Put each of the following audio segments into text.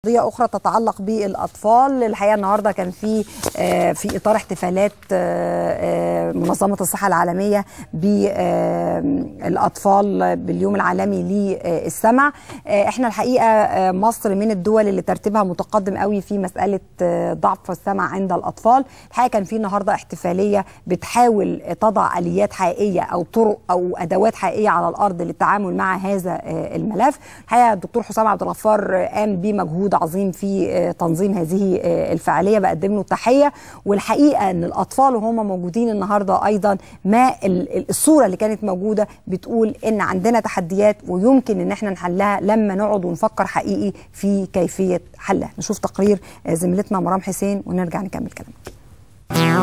قضية أخرى تتعلق بالأطفال الحقيقة النهاردة كان في آه، في إطار احتفالات آه، آه، منظمة الصحة العالمية بالأطفال باليوم العالمي للسمع آه، احنا الحقيقة آه، مصر من الدول اللي ترتيبها متقدم قوي في مسألة آه، ضعف السمع عند الأطفال الحقيقة كان في النهاردة احتفالية بتحاول تضع آليات حقيقية أو طرق أو أدوات حقيقية على الأرض للتعامل مع هذا آه، الملف الحقيقة الدكتور حسام عبد الغفار آه، قام بمجهود مجهود عظيم في آه، تنظيم هذه آه، الفعاليه بقدم له التحيه والحقيقه ان الاطفال وهم موجودين النهارده ايضا ما ال- ال- الصوره اللي كانت موجوده بتقول ان عندنا تحديات ويمكن ان احنا نحلها لما نقعد ونفكر حقيقي في كيفيه حلها نشوف تقرير آه، زميلتنا مرام حسين ونرجع نكمل كلامنا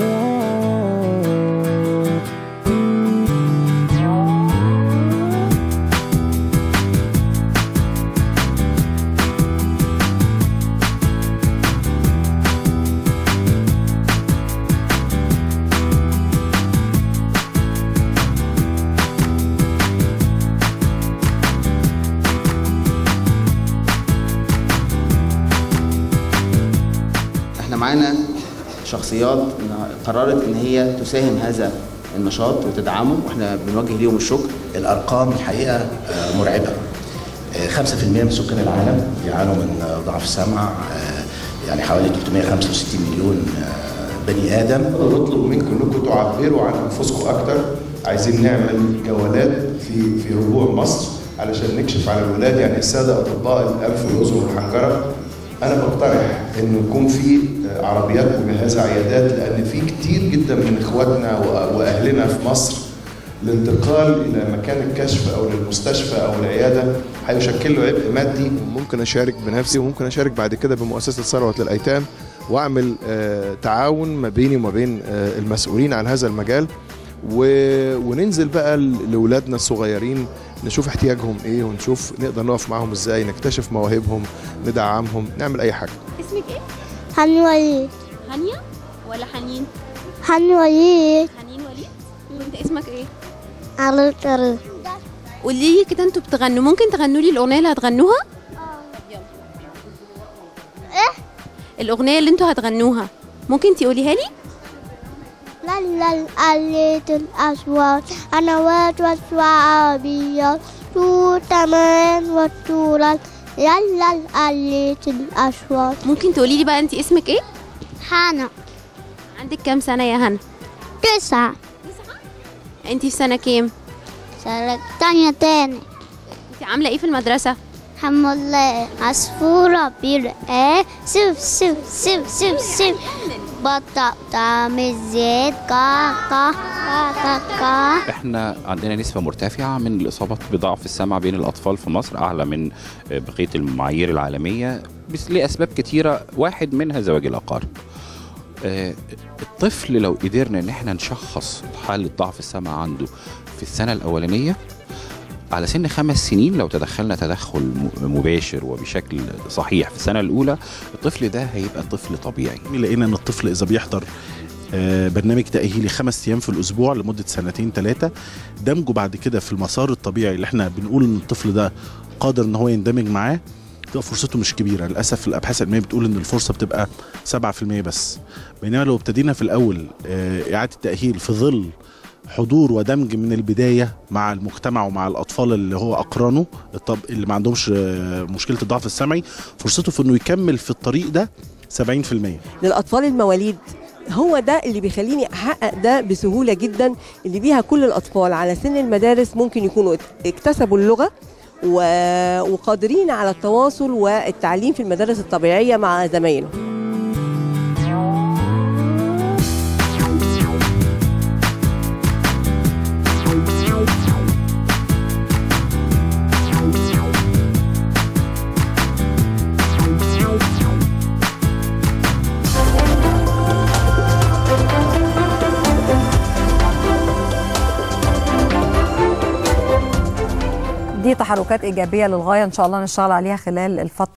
احنا معانا شخصيات إنها قررت ان هي تساهم هذا النشاط وتدعمه واحنا بنوجه ليهم الشكر الارقام الحقيقه آه، مرعبه آه، 5% من سكان العالم بيعانوا من آه، ضعف السمع آه، يعني حوالي 365 مليون آه، بني ادم بطلب منكم انكم تعبروا عن انفسكم اكتر عايزين نعمل جولات في في ربوع مصر علشان نكشف على الولاد يعني الساده اطباء الانف والاذن والحنجره انا بقترح انه يكون في عربيات مجهزه عيادات لان في كتير جدا من اخواتنا وأ- واهلنا في مصر الانتقال الى مكان الكشف او للمستشفى او العياده هيشكل له عبء مادي ممكن اشارك بنفسي وممكن اشارك بعد كده بمؤسسه ثروه للايتام واعمل آه، تعاون ما بيني وما بين آه، المسؤولين عن هذا المجال و... وننزل بقى ل- لاولادنا الصغيرين نشوف احتياجهم ايه ونشوف نقدر نقف معاهم ازاي نكتشف مواهبهم ندعمهم نعمل اي حاجه اسمك ايه؟ هنوليد هانيا ولا حنين؟ هنوليد حنين وليد؟ وانت اسمك ايه؟ على الطريق قولي لي كده انتوا بتغنوا ممكن تغنوا لي الاغنيه اللي هتغنوها؟ يلا ايه؟ الاغنيه اللي انتوا هتغنوها ممكن تقوليها لي؟ للا قلت الأصوات أنا واد والشعبيات تو تمام والطولات للا قلت الأصوات ممكن تقولي لي بقى انت اسمك ايه؟ حنا عندك كام سنه يا هنا؟ تسعة انت في سنه كام؟ سنة تانية تاني انت عامله ايه في المدرسه؟ الحمد لله عصفورة بيرقى سف سف سف سف سف بطة تعمل زيت كا كا كا كا كا احنا عندنا نسبة مرتفعة من الإصابات بضعف السمع بين الأطفال في مصر أعلى من بقية المعايير العالمية بس لأسباب كتيرة واحد منها زواج الأقارب آه، الطفل لو قدرنا ان احنا نشخص حالة ضعف السمع عنده في السنة الأولانية على سن خمس سنين لو تدخلنا تدخل م- مباشر وبشكل صحيح في السنة الأولى الطفل ده هيبقى طفل طبيعي لقينا ان الطفل اذا بيحضر آه، برنامج تأهيلي خمس أيام في الأسبوع لمدة سنتين ثلاثة دمجه بعد كده في المسار الطبيعي اللي احنا بنقول إن الطفل ده قادر إن هو يندمج معاه تبقى فرصته مش كبيرة للأسف الأبحاث العلمية بتقول إن الفرصة بتبقى 7% بس بينما لو ابتدينا في الأول آه، إعادة التأهيل في ظل حضور ودمج من البداية مع المجتمع ومع الأطفال اللي هو أقرانه الطب اللي ما عندهمش آه، مشكلة الضعف السمعي فرصته في إنه يكمل في الطريق ده 70% للاطفال المواليد هو ده اللي بيخليني احقق ده بسهوله جدا اللي بيها كل الاطفال على سن المدارس ممكن يكونوا ات- اكتسبوا اللغه و- وقادرين على التواصل والتعليم في المدارس الطبيعيه مع زمايلهم دي تحركات ايجابيه للغايه ان شاء الله نشتغل عليها خلال الفتره